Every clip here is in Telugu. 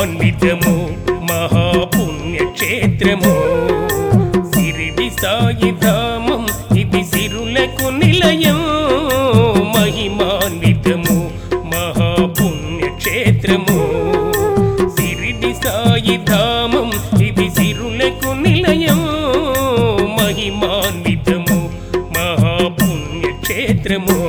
మహిమాన్వితము మహాపుణ్యక్షేత్రము సిరిడి సాయి ధామం ఇది సిరులకు నిలయం మహిమాన్వితము మహాపుణ్యక్షేత్రము సిరిడి సాయి ధామం ఇది సిరులకు నిలయం మహిమాన్వితము మహాపుణ్యక్షేత్రము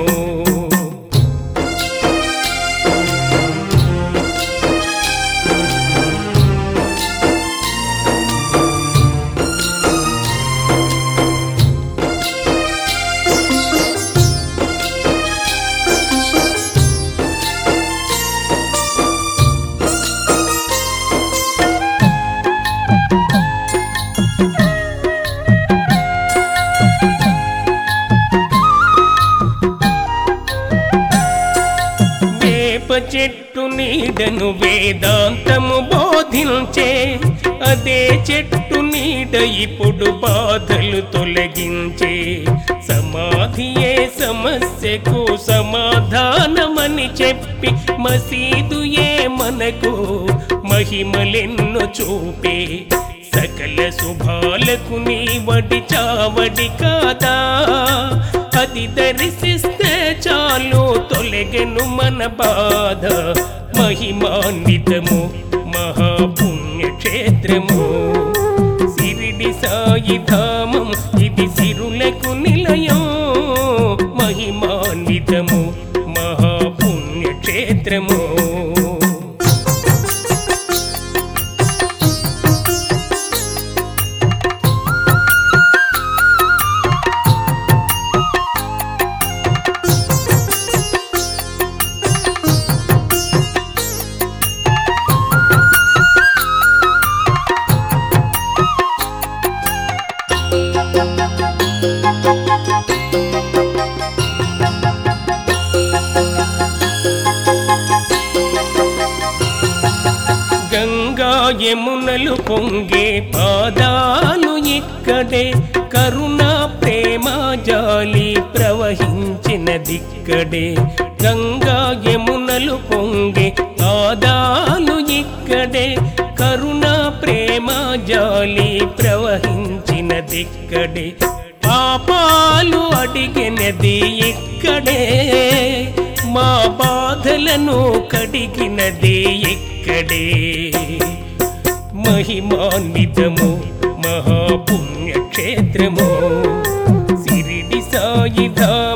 వేప చెట్టు నీడను వేదాంతము బోధించే అదే చెట్టు నీడ ఇప్పుడు బాధలు తొలగించే సమాధియే సమస్యకు సమాధానమని చెప్పి మసీదుయే మనకు మహిమలెన్నో చూపే సకల శుభాలకు నీ వడి చావడి కాదా అది దర్శిస్తే చాలు తొలగెను మన బాధ మహిమాన్వితము మహాపుణ్యక్షేత్రము సిరిడి సాయి ధామం ఇది సిరులకు నిలయం మహిమాన్వితము మహాపుణ్యక్షేత్రము గంగా యమునలు పొంగే పాదాలు ఇక్కడే కరుణ ప్రేమ జాలి ప్రవహించిన దిక్కడే గంగా యమునలు పొంగే పాదాలు ఇక్కడే కరుణ ప్రేమ జాలి ప్రవహించిన దిక్కడే పాపాలు అడిగినది ఇక్కడే మా బాధలను కడిగినది ఇక్కడే మహిమాన్వితము మహాపుణ్యక్షేత్రము సిరిడి సాయి ధామ